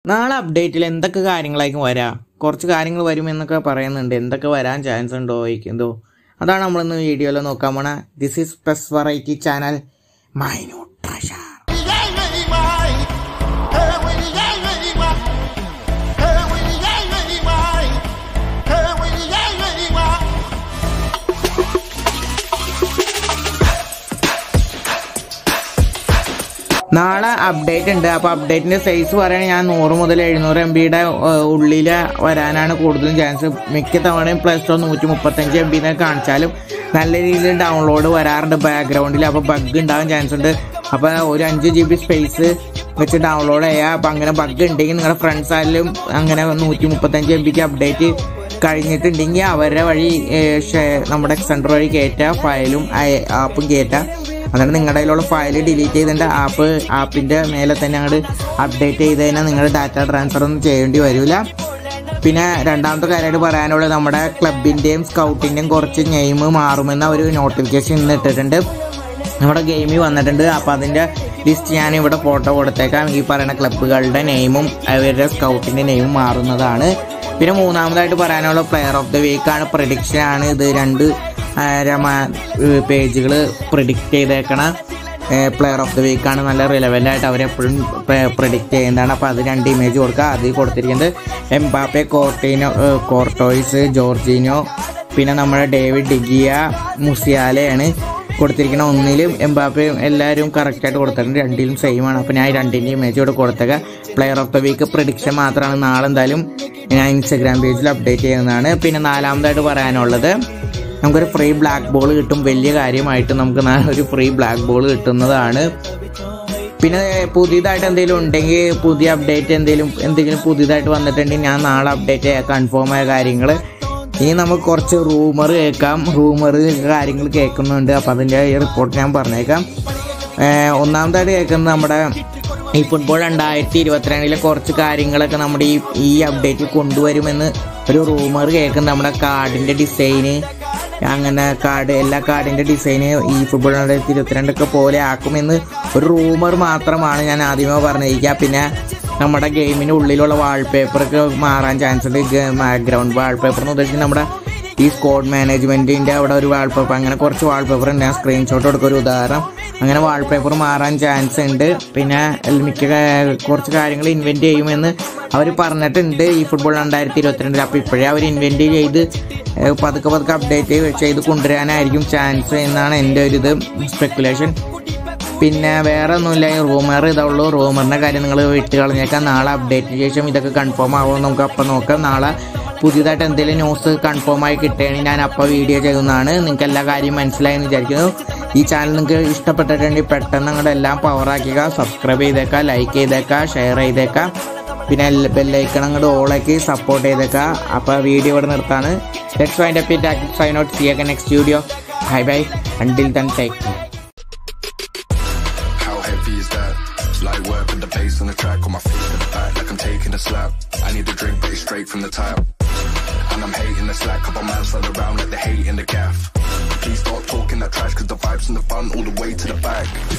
നാളെ അപ്ഡേറ്റിൽ എന്തൊക്കെ കാര്യങ്ങളായിരിക്കും വരാം കുറച്ച് കാര്യങ്ങൾ വരുമെന്നൊക്കെ പറയുന്നുണ്ട് എന്തൊക്കെ വരാൻ ചാൻസ് ഉണ്ടോ എന്തോ അതാണ് നമ്മളിന്ന് വീഡിയോയിൽ നോക്കാൻ പോണ this is plus variety channel മൈനൂട്ട് ട്രഷർ നാളെ അപ്ഡേറ്റ് ഉണ്ട് അപ്പോൾ അപ്ഡേറ്റിന്റെ സൈസ് പറയുകയാണെങ്കിൽ ഞാൻ നൂറ് മുതൽ എഴുന്നൂറ് എം ബിയുടെ ഉള്ളിൽ വരാനാണ് കൂടുതലും ചാൻസ് മിക്ക തവണയും പ്ലേ സ്റ്റോർ നൂറ്റി മുപ്പത്തഞ്ച് എം ബിനെ കാണിച്ചാലും നല്ല രീതിയിൽ ഡൗൺലോഡ് വരാറുണ്ട് ബാക്ക്ഗ്രൗണ്ടിൽ അപ്പോൾ ബഗ് ഉണ്ടാകാൻ ചാൻസ് ഉണ്ട് അപ്പോൾ ഒരു അഞ്ച് ജി ബി സ്പേസ് വെച്ച് ഡൗൺലോഡ് ചെയ്യുക അപ്പോൾ അങ്ങനെ ബഗ് ഉണ്ടെങ്കിൽ നിങ്ങളുടെ ഫ്രണ്ട്സ് ആയാലും അങ്ങനെ നൂറ്റി മുപ്പത്തഞ്ച് എം ബിക്ക് അപ്ഡേറ്റ് കഴിഞ്ഞിട്ടുണ്ടെങ്കിൽ അവരുടെ വഴി ഏഹ്, ഷെ- നമ്മുടെ എക്സെൻഡർ വഴി കയറ്റുക ഫയലും ആപ്പും കയറ്റുക എന്നിട്ട് നിങ്ങളുടെ കയ്യിലുള്ള ഫയൽ ഡിലീറ്റ് ചെയ്തിട്ട് ആപ്പ് ആപ്പിന്റെ മേലെ തന്നെ അങ്ങോട്ട് അപ്ഡേറ്റ് ചെയ്ത് കഴിഞ്ഞാൽ നിങ്ങളുടെ ഡാറ്റ ട്രാൻസ്ഫർ ഒന്നും ചെയ്യേണ്ടി വരില്ല പിന്നെ രണ്ടാമത്തെ കാര്യമായിട്ട് പറയാനുള്ളത് നമ്മുടെ ക്ലബിന്റെയും സ്കൗട്ടിന്റെയും കുറച്ച് നെയിം മാറുമെന്ന ഒരു നോട്ടിഫിക്കേഷൻ ഇന്ന് ഇട്ടിട്ടുണ്ട് നമ്മുടെ ഗെയിമിൽ വന്നിട്ടുണ്ട് അപ്പോൾ അതിൻ്റെ ലിസ്റ്റ് ഞാൻ ഇവിടെ ഫോട്ടോ കൊടുത്തേക്കാം ഈ പറയുന്ന ക്ലബ്ബുകളുടെ നെയിമും അവരുടെ സ്കൗട്ടിൻ്റെ നെയിമും മാറുന്നതാണ് പിന്നെ മൂന്നാമതായിട്ട് പറയാനുള്ള പ്ലെയർ ഓഫ് ദ വീക്ക് ആണ് പ്രഡിക്ഷൻ ആണ് ഇത് രണ്ട് പേജുകൾ പ്രിഡിക്റ്റ് ചെയ്തേക്കണ പ്ലെയർ ഓഫ് ദ വീക്ക് ആണ് നല്ല റിലവൻ്റ് ആയിട്ട് അവരെപ്പോഴും പ്രിഡിക്റ്റ് ചെയ്യുന്നതാണ് അപ്പോൾ അത് രണ്ട് ഇമേജ് കൊടുക്കുക അതിൽ കൊടുത്തിരിക്കുന്നത് എംബാപ്പെ കോർട്ടീനോ ഏഹ്, കോർട്ടോയ്സ് ജോർജിനോ പിന്നെ നമ്മുടെ ഡേവിഡ് ഡിഗിയ മുസിയാലയാണ് കൊടുത്തിരിക്കുന്ന ഒന്നിലും എംബാപ്പയും എല്ലാവരും കറക്റ്റായിട്ട് കൊടുത്തിട്ടുണ്ട് രണ്ടിലും സെയിം ആണ് അപ്പോൾ ഞാൻ ഈ രണ്ടിൻ്റെ ഇമേജ് ഇവിടെ കൊടുത്തേക്ക player of the week prediction മാത്രമാണ് നാളെ എന്തായാലും ഞാൻ ഇൻസ്റ്റഗ്രാം പേജിൽ അപ്ഡേറ്റ് ചെയ്യുന്നതാണ് പിന്നെ നാലാമതായിട്ട് പറയാനുള്ളത് നമുക്കൊരു ഫ്രീ ബ്ലാക്ക് ബോൾ കിട്ടും വലിയ കാര്യമായിട്ട് നമുക്ക് നാളെ ഒരു ഫ്രീ ബ്ലാക്ക് ബോൾ കിട്ടുന്നതാണ് പിന്നെ പുതിയതായിട്ട് എന്തെങ്കിലും ഉണ്ടെങ്കിൽ പുതിയ അപ്ഡേറ്റ് എന്തെങ്കിലും എന്തെങ്കിലും പുതിയതായിട്ട് വന്നിട്ടുണ്ടെങ്കിൽ ഞാൻ നാളെ അപ്ഡേറ്റ് ചെയ്യാം കൺഫേം ആയ കാര്യങ്ങൾ ഇനി നമുക്ക് കുറച്ച് റൂമർ കേൾക്കാം റൂമർ കാര്യങ്ങൾ കേൾക്കുന്നുണ്ട് അപ്പം അതിൻ്റെ റിപ്പോർട്ട് ഞാൻ പറഞ്ഞേക്കാം ഏഹ് ഒന്നാമതായിട്ട് കേൾക്കുന്നത് നമ്മുടെ ഈ ഫുട്ബോൾ രണ്ടായിരത്തി ഇരുപത്തിരണ്ടിലെ കുറച്ച് കാര്യങ്ങളൊക്കെ നമ്മുടെ ഈ ഈ അപ്ഡേറ്റ് കൊണ്ടുവരുമെന്ന് ഒരു റൂമർ കേൾക്കുന്നത് നമ്മുടെ കാർഡിൻ്റെ ഡിസൈന് അങ്ങനെ കാർഡ് എല്ലാ കാർഡിൻ്റെ ഡിസൈന് ഈ ഫുട്ബോൾ രണ്ടായിരത്തി ഇരുപത്തിരണ്ടൊക്കെ പോലെ ആക്കുമെന്ന് ഒരു റൂമർ മാത്രമാണ് ഞാൻ ആദ്യമേ പറഞ്ഞിരിക്കുക പിന്നെ നമ്മുടെ ഗെയിമിന് ഉള്ളിലുള്ള വാൾപേപ്പറൊക്കെ മാറാൻ ചാൻസ് ഉണ്ട് ബാക്ക്ഗ്രൗണ്ട് വാൾപേപ്പർ എന്ന് ഉദ്ദേശിക്കുന്നത് നമ്മുടെ ഈ സ്കോഡ് മാനേജ്മെന്റിന്റെ അവിടെ ഒരു വാൾപേപ്പർ അങ്ങനെ കുറച്ച് വാൾപേപ്പർ ഉണ്ട് ഞാൻ സ്ക്രീൻഷോട്ട് കൊടുക്കുക ഒരു ഉദാഹരണം അങ്ങനെ വാൾപേപ്പർ മാറാൻ ചാൻസ് ഉണ്ട് പിന്നെ മിക്ക കാ- കുറച്ച് കാര്യങ്ങൾ ഇൻവെന്റ് ചെയ്യുമെന്ന് അവർ പറഞ്ഞിട്ടുണ്ട് ഈ ഫുട്ബോൾ രണ്ടായിരത്തി ഇരുപത്തിരണ്ടിൽ അപ്പോൾ ഇപ്പോഴേ അവർ ഇൻവെന്റ് ചെയ്ത് ഏഹ്, പതുക്കെ പതുക്കെ അപ്ഡേറ്റ് ചെയ്ത് കൊണ്ടുവരാനായിരിക്കും ചാൻസ് എന്നാണ് എൻ്റെ ഒരു ഇത് സ്പെക്കുലേഷൻ പിന്നെ വേറെ ഒന്നുമില്ല ഈ റൂമർ ഇതുള്ളൂ റൂമറിന്റെ കാര്യം നിങ്ങൾ വിട്ട് കളഞ്ഞേക്കാം നാളെ അപ്ഡേറ്റിന് ശേഷം ഇതൊക്കെ കൺഫേം ആവുമോ നമുക്ക് അപ്പം നോക്കാം നാളെ പുതിയതായിട്ട് എന്തെങ്കിലും ന്യൂസ് കൺഫേം ആയി കിട്ടുകയാണെങ്കിൽ ഞാൻ അപ്പോൾ വീഡിയോ ചെയ്യുന്നതാണ് നിങ്ങൾക്ക് എല്ലാ കാര്യവും മനസ്സിലായി എന്ന് വിചാരിക്കുന്നു ഈ ചാനൽ നിങ്ങൾക്ക് ഇഷ്ടപ്പെട്ടിട്ടുണ്ടെങ്കിൽ പെട്ടെന്ന് നിങ്ങളുടെ എല്ലാം പവറാക്കുക സബ്സ്ക്രൈബ് ചെയ്തേക്കുക ലൈക്ക് ചെയ്തേക്കുക ഷെയർ ചെയ്തേക്കുക പിന്നെ ബെല്ലൈക്കൺ അങ്ങോട്ട് ഓളാക്കി സപ്പോർട്ട് ചെയ്തേക്കുക അപ്പോൾ വീഡിയോ ഇവിടെ നിർത്താണ് let's find up it sign out see next video bye bye until then take care How heavy is that? Light work with the bass on the track, on my feet to the back, like I'm taking a slap. I need a drink, but it's straight from the tap. And I'm hating the slack, couple man slide around like the hate in the gaff. Please stop talking that trash, cause the vibes in the front all the way to the back.